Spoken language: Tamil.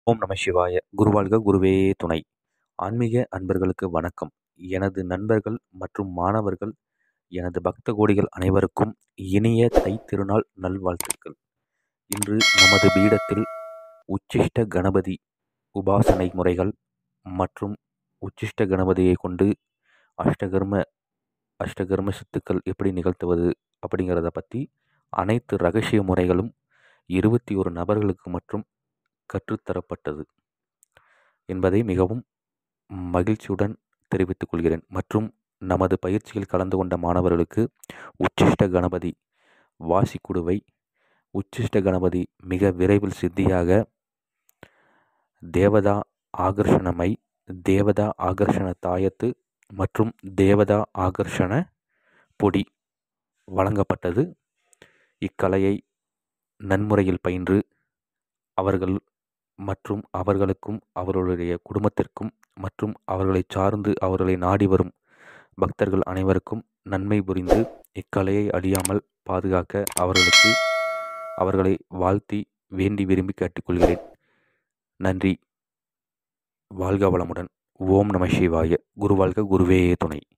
ஓம் நம சிவாய குருவாழ்க குருவே துணை ஆன்மீக அன்பர்களுக்கு வணக்கம் எனது நண்பர்கள் மற்றும் மாணவர்கள் எனது பக்த கோடிகள் அனைவருக்கும் இனிய தைத்திருநாள் நல்வாழ்த்துக்கள் இன்று நமது பீடத்தில் உச்சிஷ்ட கணபதி உபாசனை முறைகள் மற்றும் உச்சிஷ்ட கணபதியை கொண்டு அஷ்டகர்ம அஷ்டகர்ம சித்துக்கள் எப்படி நிகழ்த்துவது அப்படிங்கிறத பற்றி அனைத்து ரகசிய முறைகளும் இருபத்தி ஒரு நபர்களுக்கு மற்றும் கற்றுத்தரப்பட்டது என்பதை மிகவும் மகிழ்ச்சியுடன் தெரிவித்துக் கொள்கிறேன் மற்றும் நமது பயிற்சியில் கலந்து கொண்ட மாணவர்களுக்கு உச்சிஷ்ட கணபதி வாசிக்குடுவை உச்சிஷ்ட கணபதி மிக விரைவில் சித்தியாக தேவதா ஆகர்ஷணமை தேவதா ஆகர்ஷண தாயத்து மற்றும் தேவதா ஆகர்ஷண பொடி வழங்கப்பட்டது இக்கலையை நன்முறையில் பயின்று அவர்கள் மற்றும் அவர்களுக்கும் அவர்களுடைய குடும்பத்திற்கும் மற்றும் அவர்களை சார்ந்து அவர்களை நாடி வரும் பக்தர்கள் அனைவருக்கும் நன்மை புரிந்து இக்கலையை அழியாமல் பாதுகாக்க அவர்களுக்கு அவர்களை வாழ்த்தி வேண்டி விரும்பி கேட்டுக்கொள்கிறேன் நன்றி வாழ்க வளமுடன் ஓம் நம சிவாய குருவாழ்க குருவே துணை